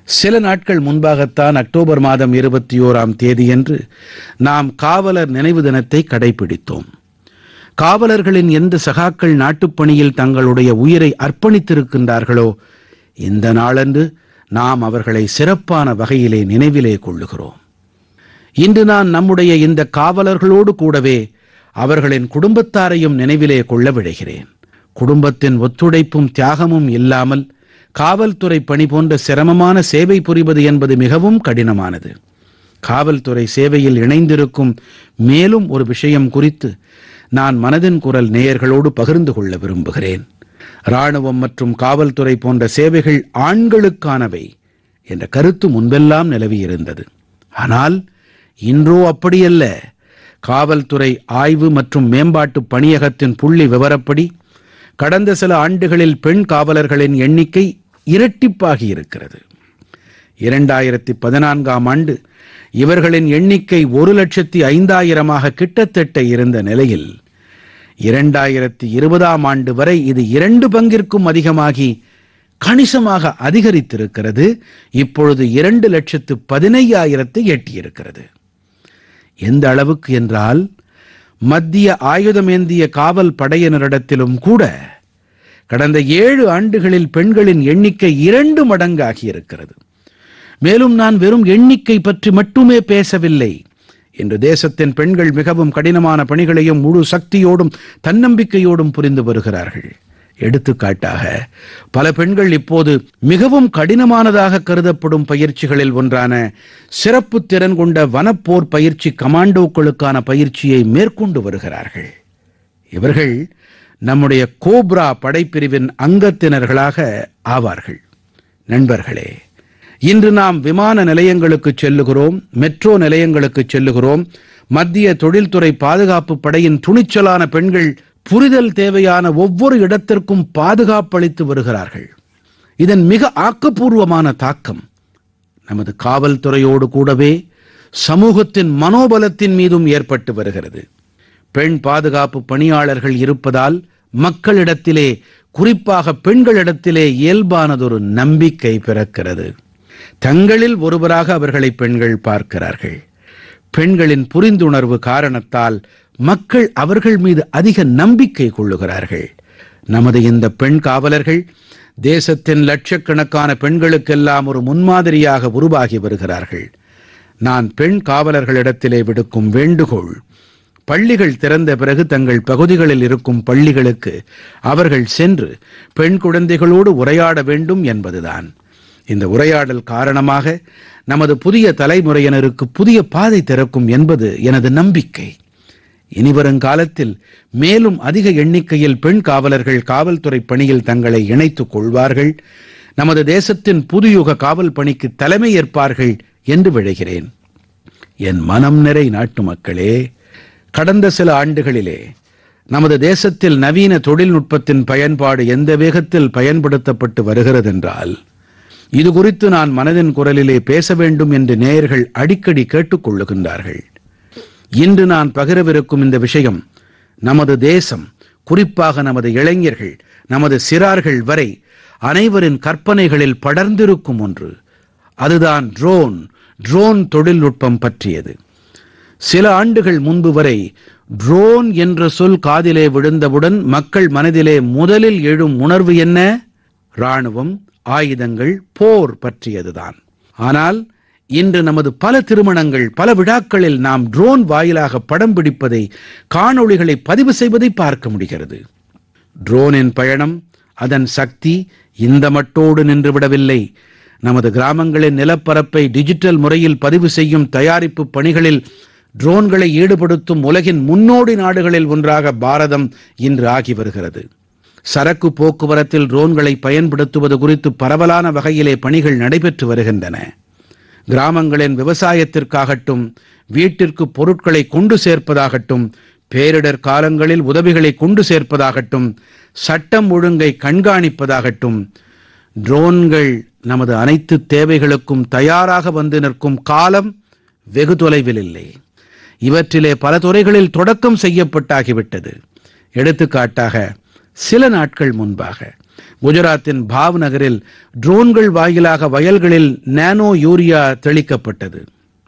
சில நாட்கள் முன்பாகத்தான் அக்டோபர் மாதம் இருபத்தி ஓராம் தேதியன்று நாம் காவலர் நினைவு தினத்தை கடைபிடித்தோம் காவலர்களின் எந்த சகாக்கள் நாட்டுப்பணியில் தங்களுடைய உயிரை அர்ப்பணித்திருக்கின்றார்களோ இந்த நாளன்று நாம் அவர்களை சிறப்பான வகையிலே நினைவிலே கொள்ளுகிறோம் இன்று நான் நம்முடைய இந்த காவலர்களோடு கூடவே அவர்களின் குடும்பத்தாரையும் நினைவிலே கொள்ள விழைகிறேன் குடும்பத்தின் ஒத்துழைப்பும் தியாகமும் இல்லாமல் காவல்துறை பணி போன்ற சிரமமான சேவை புரிவது என்பது மிகவும் கடினமானது காவல்துறை சேவையில் இணைந்திருக்கும் மேலும் ஒரு விஷயம் குறித்து நான் மனதின் குரல் நேயர்களோடு பகிர்ந்து கொள்ள விரும்புகிறேன் ராணுவம் மற்றும் காவல்துறை போன்ற சேவைகள் ஆண்களுக்கானவை என்ற கருத்து முன்பெல்லாம் நிலவியிருந்தது ஆனால் இன்றோ அப்படியல்ல காவல்துறை ஆய்வு மற்றும் மேம்பாட்டு பணியகத்தின் புள்ளி விவரப்படி கடந்த சில ஆண்டுகளில் பெண் காவலர்களின் எண்ணிக்கை இரட்டிப்பாகி இருக்கிறது இரண்டாயிரத்தி பதினான்காம் ஆண்டு இவர்களின் எண்ணிக்கை ஒரு லட்சத்தி ஐந்தாயிரமாக கிட்டத்தட்ட இருந்த நிலையில் இரண்டாயிரத்தி இருபதாம் ஆண்டு வரை இது இரண்டு பங்கிற்கும் அதிகமாகி கணிசமாக அதிகரித்திருக்கிறது இப்பொழுது இரண்டு லட்சத்து பதினையாயிரத்தை எட்டியிருக்கிறது எந்த அளவுக்கு என்றால் மத்திய ஆயுதமேந்திய காவல் படையினரிடத்திலும் கூட கடந்த ஏழு ஆண்டுகளில் பெண்களின் எண்ணிக்கை இரண்டு மடங்காகி இருக்கிறது மேலும் நான் வெறும் எண்ணிக்கை பற்றி மட்டுமே பேசவில்லை இன்று தேசத்தின் பெண்கள் மிகவும் கடினமான பணிகளையும் முழு சக்தியோடும் தன்னம்பிக்கையோடும் புரிந்து வருகிறார்கள் எடுத்துக்காட்டாக பல பெண்கள் இப்போது மிகவும் கடினமானதாக கருதப்படும் பயிற்சிகளில் ஒன்றான சிறப்பு திறன் கொண்ட வனப்போர் பயிற்சி கமாண்டோக்களுக்கான பயிற்சியை மேற்கொண்டு வருகிறார்கள் இவர்கள் நம்முடைய கோப்ரா படைப்பிரிவின் அங்கத்தினர்களாக ஆவார்கள் நண்பர்களே இன்று நாம் விமான நிலையங்களுக்கு செல்லுகிறோம் மெட்ரோ நிலையங்களுக்கு செல்லுகிறோம் மத்திய தொழில்துறை பாதுகாப்பு படையின் துணிச்சலான பெண்கள் புரிதல் தேவையான ஒவ்வொரு இடத்திற்கும் பாதுகாப்பளித்து வருகிறார்கள் இதன் மிக ஆக்கப்பூர்வமான தாக்கம் நமது காவல்துறையோடு கூடவே சமூகத்தின் மனோபலத்தின் மீதும் ஏற்பட்டு வருகிறது பெண் பாதுகாப்பு பணியாளர்கள் இருப்பதால் மக்களிடத்திலே குறிப்பாக பெண்களிடத்திலே இயல்பானதொரு நம்பிக்கை பிறக்கிறது தங்களில் ஒருவராக அவர்களை பெண்கள் பார்க்கிறார்கள் பெண்களின் புரிந்துணர்வு காரணத்தால் மக்கள் அவர்கள் மீது அதிக நம்பிக்கை கொள்ளுகிறார்கள் நமது இந்த பெண் காவலர்கள் தேசத்தின் லட்சக்கணக்கான பெண்களுக்கெல்லாம் ஒரு முன்மாதிரியாக உருவாகி வருகிறார்கள் நான் பெண் காவலர்களிடத்திலே விடுக்கும் வேண்டுகோள் பள்ளிகள் திறந்த பிறகு தங்கள் பகுதிகளில் இருக்கும் பள்ளிகளுக்கு அவர்கள் சென்று பெண் குழந்தைகளோடு உரையாட வேண்டும் என்பதுதான் இந்த உரையாடல் காரணமாக நமது புதிய தலைமுறையினருக்கு புதிய பாதை திறக்கும் என்பது எனது நம்பிக்கை இனிவரும் காலத்தில் மேலும் அதிக எண்ணிக்கையில் பெண் காவலர்கள் காவல்துறை பணியில் தங்களை இணைத்துக் கொள்வார்கள் நமது தேசத்தின் புதுயுக காவல் பணிக்கு தலைமை ஏற்பார்கள் என்று விழைகிறேன் என் மனம் நிறை நாட்டு மக்களே கடந்த சில ஆண்டுகளிலே நமது தேசத்தில் நவீன தொழில்நுட்பத்தின் பயன்பாடு எந்த வேகத்தில் பயன்படுத்தப்பட்டு வருகிறதென்றால் இது குறித்து நான் மனதின் குரலிலே பேச வேண்டும் என்று நேயர்கள் அடிக்கடி கேட்டுக்கொள்ளுகின்றார்கள் இன்று நான் பகிரவிருக்கும் இந்த விஷயம் நமது தேசம் குறிப்பாக நமது இளைஞர்கள் நமது சிறார்கள் வரை அனைவரின் கற்பனைகளில் படர்ந்திருக்கும் ஒன்று அதுதான் ட்ரோன் ட்ரோன் தொழில்நுட்பம் பற்றியது சில ஆண்டுகள் முன்பு வரை ட்ரோன் என்ற சொல் காதிலே விழுந்தவுடன் மக்கள் மனதிலே முதலில் எழும் உணர்வு என்ன ராணுவம் ஆயுதங்கள் போர் பற்றியதுதான் ஆனால் இன்று நமது பல திருமணங்கள் பல விழாக்களில் நாம் ட்ரோன் வாயிலாக படம் பிடிப்பதை காணொளிகளை பதிவு செய்வதை பார்க்க முடிகிறது ட்ரோனின் பயணம் அதன் சக்தி இந்த மட்டோடு நின்றுவிடவில்லை நமது கிராமங்களின் நிலப்பரப்பை டிஜிட்டல் முறையில் பதிவு செய்யும் தயாரிப்பு பணிகளில் ட்ரோன்களை ஈடுபடுத்தும் உலகின் முன்னோடி நாடுகளில் ஒன்றாக பாரதம் இன்று ஆகி வருகிறது சரக்கு போக்குவரத்தில் ட்ரோன்களை பயன்படுத்துவது குறித்து பரவலான வகையிலே பணிகள் நடைபெற்று வருகின்றன கிராமங்களின் விவசாயத்திற்காகட்டும் வீட்டிற்கு பொருட்களை கொண்டு சேர்ப்பதாகட்டும் பேரிடர் காலங்களில் உதவிகளை கொண்டு சேர்ப்பதாகட்டும் சட்டம் ஒழுங்கை கண்காணிப்பதாகட்டும் ட்ரோன்கள் நமது அனைத்து தேவைகளுக்கும் தயாராக வந்து நிற்கும் காலம் வெகு தொலைவில் இல்லை இவற்றிலே பல துறைகளில் தொடக்கம் செய்யப்பட்டாகிவிட்டது எடுத்துக்காட்டாக சில நாட்கள் முன்பாக குஜராத்தின் பாவ் நகரில் ட்ரோன்கள் வாயிலாக வயல்களில் நானோ யூரியா தெளிக்கப்பட்டது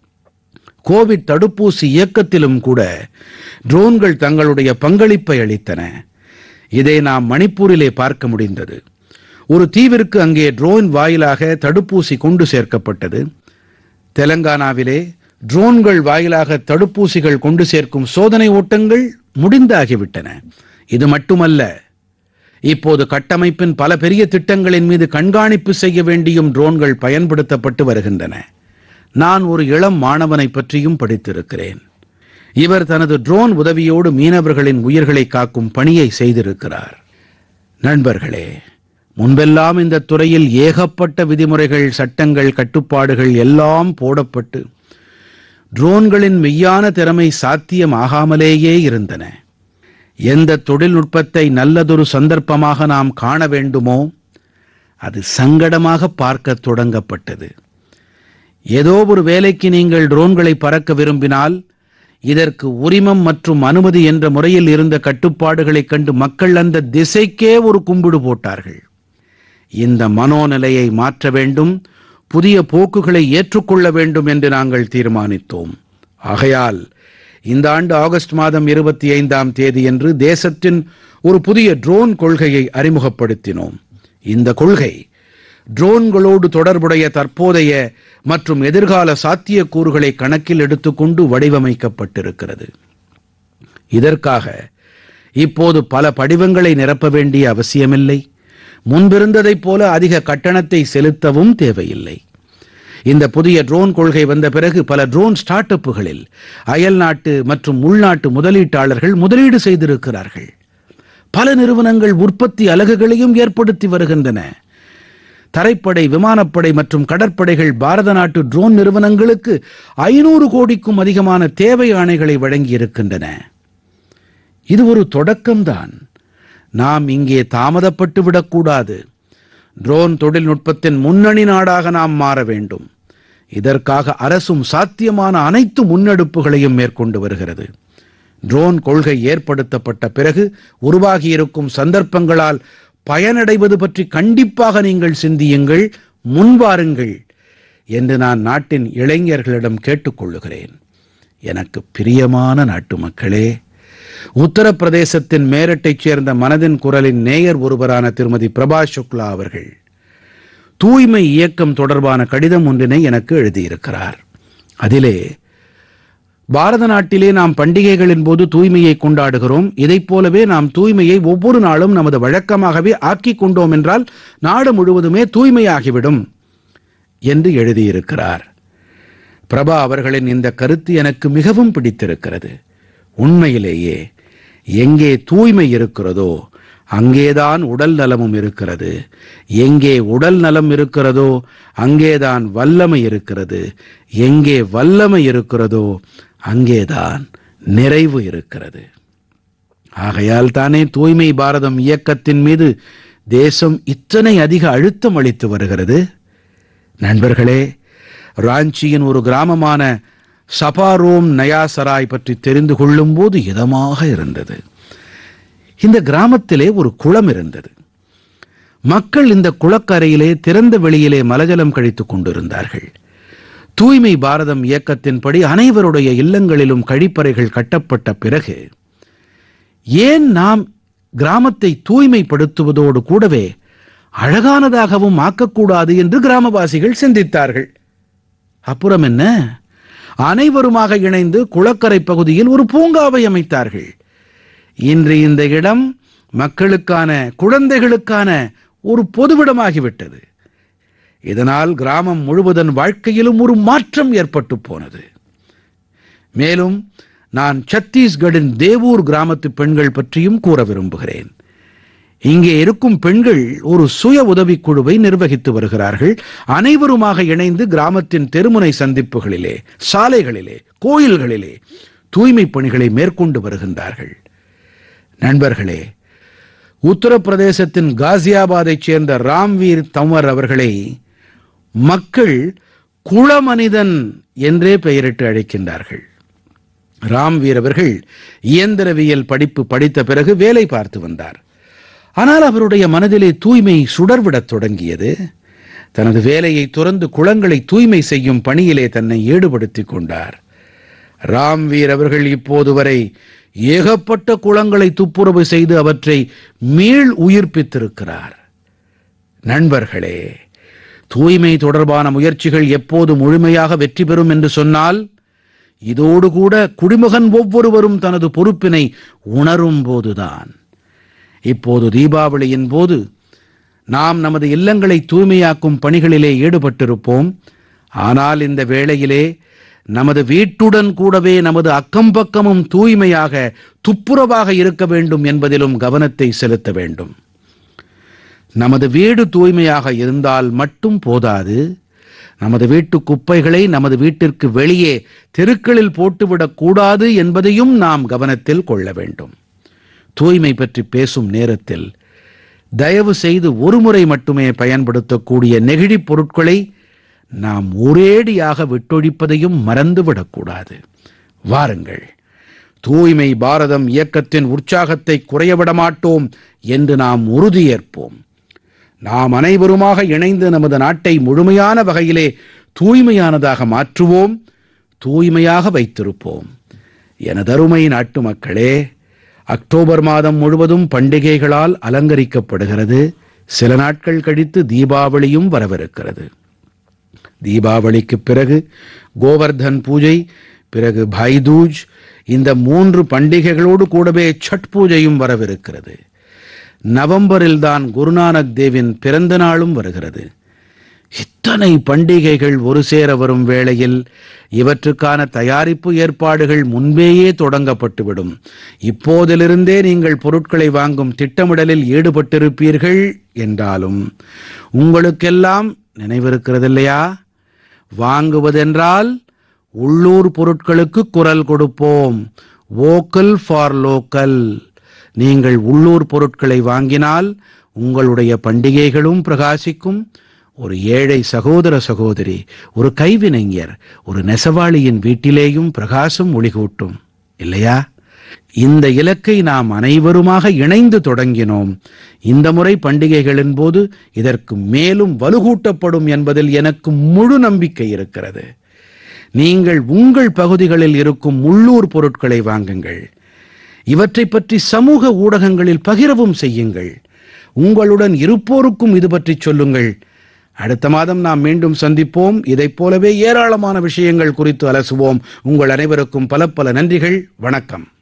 கோவிட் தடுப்பூசி இயக்கத்திலும் கூட ட்ரோன்கள் தங்களுடைய பங்களிப்பை அளித்தன இதை நாம் மணிப்பூரிலே பார்க்க முடிந்தது ஒரு தீவிற்கு அங்கே ட்ரோன் வாயிலாக தடுப்பூசி கொண்டு சேர்க்கப்பட்டது தெலங்கானாவிலே ட்ரோன்கள் வாயிலாக தடுப்பூசிகள் கொண்டு சேர்க்கும் சோதனை ஓட்டங்கள் முடிந்தாகிவிட்டன இது மட்டுமல்ல இப்போது கட்டமைப்பின் பல பெரிய திட்டங்களின் மீது கண்காணிப்பு செய்ய வேண்டியும் ட்ரோன்கள் பயன்படுத்தப்பட்டு வருகின்றன நான் ஒரு இளம் மாணவனை பற்றியும் படித்திருக்கிறேன் இவர் தனது ட்ரோன் உதவியோடு மீனவர்களின் உயிர்களை காக்கும் பணியை செய்திருக்கிறார் நண்பர்களே முன்பெல்லாம் இந்த துறையில் ஏகப்பட்ட விதிமுறைகள் சட்டங்கள் கட்டுப்பாடுகள் எல்லாம் போடப்பட்டு ட்ரோன்களின் மெய்யான திறமை சாத்தியமாகாமலேயே இருந்தன எந்த தொழில்நுட்பத்தை நல்லதொரு சந்தர்ப்பமாக நாம் காண வேண்டுமோ அது சங்கடமாக பார்க்கத் தொடங்கப்பட்டது ஏதோ ஒரு வேலைக்கு நீங்கள் ட்ரோன்களை பறக்க விரும்பினால் இதற்கு உரிமம் மற்றும் அனுமதி என்ற முறையில் இருந்த கட்டுப்பாடுகளைக் கண்டு மக்கள் அந்த திசைக்கே ஒரு கும்பிடு போட்டார்கள் இந்த மனோநிலையை மாற்ற வேண்டும் புதிய போக்குகளை ஏற்றுக்கொள்ள வேண்டும் என்று நாங்கள் தீர்மானித்தோம் ஆகையால் இந்த ஆண்டு ஆகஸ்ட் மாதம் இருபத்தி ஐந்தாம் தேதியன்று தேசத்தின் ஒரு புதிய ட்ரோன் கொள்கையை அறிமுகப்படுத்தினோம் இந்த கொள்கை ட்ரோன்களோடு தொடர்புடைய தற்போதைய மற்றும் எதிர்கால சாத்தியக்கூறுகளை கணக்கில் எடுத்துக்கொண்டு வடிவமைக்கப்பட்டிருக்கிறது இதற்காக இப்போது பல படிவங்களை நிரப்ப வேண்டிய அவசியமில்லை முன்பிருந்ததைப் போல அதிக கட்டணத்தை செலுத்தவும் தேவையில்லை இந்த புதிய ட்ரோன் கொள்கை வந்த பிறகு பல ட்ரோன் ஸ்டார்ட் அப்புகளில் அயல் நாட்டு மற்றும் உள்நாட்டு முதலீட்டாளர்கள் முதலீடு செய்திருக்கிறார்கள் பல நிறுவனங்கள் உற்பத்தி அலகுகளையும் ஏற்படுத்தி வருகின்றன தரைப்படை விமானப்படை மற்றும் கடற்படைகள் பாரத நாட்டு ட்ரோன் நிறுவனங்களுக்கு ஐநூறு கோடிக்கும் அதிகமான தேவை ஆணைகளை வழங்கியிருக்கின்றன இது ஒரு தொடக்கம்தான் நாம் இங்கே தாமதப்பட்டு விடக்கூடாது ட்ரோன் தொழில்நுட்பத்தின் முன்னணி நாடாக நாம் மாற வேண்டும் இதற்காக அரசும் சாத்தியமான அனைத்து முன்னெடுப்புகளையும் மேற்கொண்டு வருகிறது ட்ரோன் கொள்கை ஏற்படுத்தப்பட்ட பிறகு உருவாகியிருக்கும் சந்தர்ப்பங்களால் பயனடைவது பற்றி கண்டிப்பாக நீங்கள் சிந்தியுங்கள் முன்வாருங்கள் என்று நான் நாட்டின் இளைஞர்களிடம் கேட்டுக்கொள்ளுகிறேன் எனக்கு பிரியமான நாட்டு மக்களே உத்தரப்பிரதேசத்தின் மேரட்டைச் சேர்ந்த மனதின் குரலின் நேயர் ஒருவரான திருமதி பிரபா சுக்லா அவர்கள் தூய்மை இயக்கம் தொடர்பான கடிதம் ஒன்றினை எனக்கு எழுதியிருக்கிறார் அதிலே பாரத நாட்டிலே நாம் பண்டிகைகளின் போது தூய்மையை கொண்டாடுகிறோம் இதைப் போலவே நாம் தூய்மையை ஒவ்வொரு நாளும் நமது வழக்கமாகவே ஆக்கிக் கொண்டோம் என்றால் நாடு முழுவதுமே தூய்மையாகிவிடும் என்று எழுதியிருக்கிறார் பிரபா அவர்களின் இந்த கருத்து எனக்கு மிகவும் பிடித்திருக்கிறது உண்மையிலேயே எங்கே தூய்மை இருக்கிறதோ அங்கேதான் உடல் நலமும் இருக்கிறது எங்கே உடல் நலம் இருக்கிறதோ அங்கேதான் வல்லமை இருக்கிறது எங்கே வல்லமை இருக்கிறதோ அங்கேதான் நிறைவு இருக்கிறது ஆகையால் தானே தூய்மை பாரதம் இயக்கத்தின் மீது தேசம் இத்தனை அதிக அழுத்தம் அளித்து வருகிறது நண்பர்களே ராஞ்சியின் ஒரு கிராமமான சபாரோம் நயாசராய் பற்றி தெரிந்து கொள்ளும் போது இதமாக இருந்தது இந்த கிராமத்திலே ஒரு குளம் இருந்தது மக்கள் இந்த குளக்கரையிலே திறந்த வெளியிலே மலஜலம் கழித்துக் கொண்டிருந்தார்கள் தூய்மை பாரதம் இயக்கத்தின்படி அனைவருடைய இல்லங்களிலும் கழிப்பறைகள் கட்டப்பட்ட பிறகு ஏன் நாம் கிராமத்தை தூய்மைப்படுத்துவதோடு கூடவே அழகானதாகவும் ஆக்கக்கூடாது என்று கிராமவாசிகள் சிந்தித்தார்கள் அப்புறம் என்ன அனைவருமாக இணைந்து குளக்கரை பகுதியில் ஒரு பூங்காவை அமைத்தார்கள் இன்று இந்த இடம் மக்களுக்கான குழந்தைகளுக்கான ஒரு பொதுவிடமாகிவிட்டது இதனால் கிராமம் முழுவதன் வாழ்க்கையிலும் ஒரு மாற்றம் ஏற்பட்டு போனது மேலும் நான் சத்தீஸ்கடின் தேவூர் கிராமத்து பெண்கள் பற்றியும் கூற விரும்புகிறேன் இங்கே இருக்கும் பெண்கள் ஒரு சுய உதவிக் குழுவை நிர்வகித்து வருகிறார்கள் அனைவருமாக இணைந்து கிராமத்தின் தெருமுனை சந்திப்புகளிலே சாலைகளிலே கோயில்களிலே தூய்மைப் பணிகளை மேற்கொண்டு வருகின்றார்கள் நண்பர்களே உத்தரப்பிரதேசத்தின் காசியாபாதைச் சேர்ந்த ராம்வீர் தம்வர் அவர்களை மக்கள் குளமனிதன் என்றே பெயரிட்டு அழைக்கின்றார்கள் ராம்வீர் அவர்கள் இயந்திரவியல் படிப்பு படித்த பிறகு வேலை பார்த்து வந்தார் ஆனால் அவருடைய மனதிலே தூய்மை சுடர்விடத் தொடங்கியது தனது வேலையை துறந்து குளங்களை தூய்மை செய்யும் பணியிலே தன்னை ஈடுபடுத்திக் கொண்டார் ராம்வீர் அவர்கள் இப்போது வரை ஏகப்பட்ட குளங்களை துப்புரவு செய்து அவற்றை மீள் உயிர்ப்பித்திருக்கிறார் நண்பர்களே தூய்மை தொடர்பான முயற்சிகள் எப்போது முழுமையாக வெற்றி பெறும் என்று சொன்னால் இதோடு கூட குடிமகன் ஒவ்வொருவரும் தனது பொறுப்பினை உணரும் போதுதான் இப்போது தீபாவளியின் போது நாம் நமது இல்லங்களை தூய்மையாக்கும் பணிகளிலே ஈடுபட்டிருப்போம் ஆனால் இந்த வேளையிலே நமது வீட்டுடன் கூடவே நமது அக்கம்பக்கமும் தூய்மையாக துப்புரவாக இருக்க வேண்டும் என்பதிலும் கவனத்தை செலுத்த வேண்டும் நமது வீடு தூய்மையாக இருந்தால் மட்டும் போதாது நமது வீட்டு குப்பைகளை நமது வீட்டிற்கு வெளியே தெருக்களில் போட்டுவிடக் கூடாது என்பதையும் நாம் கவனத்தில் கொள்ள வேண்டும் தூய்மை பற்றி பேசும் நேரத்தில் தயவு செய்து ஒருமுறை மட்டுமே பயன்படுத்தக்கூடிய நெகிழிப் பொருட்களை நாம் ஒரேடியாக விட்டொழிப்பதையும் மறந்துவிடக்கூடாது வாருங்கள் தூய்மை பாரதம் இயக்கத்தின் உற்சாகத்தை குறையவிட மாட்டோம் என்று நாம் உறுதியேற்போம் நாம் அனைவருமாக இணைந்து நமது நாட்டை முழுமையான வகையிலே தூய்மையானதாக மாற்றுவோம் தூய்மையாக வைத்திருப்போம் எனதருமை நாட்டு மக்களே அக்டோபர் மாதம் முழுவதும் பண்டிகைகளால் அலங்கரிக்கப்படுகிறது சில நாட்கள் கழித்து தீபாவளியும் வரவிருக்கிறது தீபாவளிக்குப் பிறகு கோவர்தன் பூஜை பிறகு பாய்தூஜ் இந்த மூன்று பண்டிகைகளோடு கூடவே சட் பூஜையும் வரவிருக்கிறது நவம்பரில் தான் குருநானக் தேவின் பிறந்த நாளும் வருகிறது இத்தனை பண்டிகைகள் ஒரு சேர வரும் வேளையில் இவற்றுக்கான தயாரிப்பு ஏற்பாடுகள் முன்பேயே தொடங்கப்பட்டுவிடும் இப்போதிலிருந்தே நீங்கள் பொருட்களை வாங்கும் திட்டமிடலில் ஈடுபட்டிருப்பீர்கள் என்றாலும் உங்களுக்கெல்லாம் நினைவிருக்கிறதில்லையா வாங்குவதென்றால் உள்ளூர் பொருட்களுக்கு குரல் கொடுப்போம் வோக்கல் ஃபார் லோக்கல் நீங்கள் உள்ளூர் பொருட்களை வாங்கினால் உங்களுடைய பண்டிகைகளும் பிரகாசிக்கும் ஒரு ஏழை சகோதர சகோதரி ஒரு கைவினைஞர் ஒரு நெசவாளியின் வீட்டிலேயும் பிரகாசம் ஒளிகூட்டும் இல்லையா இந்த இலக்கை நாம் அனைவருமாக இணைந்து தொடங்கினோம் இந்த முறை பண்டிகைகளின் போது இதற்கு மேலும் வலுகூட்டப்படும் என்பதில் எனக்கு முழு நம்பிக்கை இருக்கிறது நீங்கள் உங்கள் பகுதிகளில் இருக்கும் உள்ளூர் பொருட்களை வாங்குங்கள் இவற்றைப் பற்றி சமூக ஊடகங்களில் பகிரவும் செய்யுங்கள் உங்களுடன் இருப்போருக்கும் இது பற்றி சொல்லுங்கள் அடுத்த மாதம் நாம் மீண்டும் சந்திப்போம் இதைப் போலவே ஏராளமான விஷயங்கள் குறித்து அலசுவோம் உங்கள் அனைவருக்கும் பல பல நன்றிகள் வணக்கம்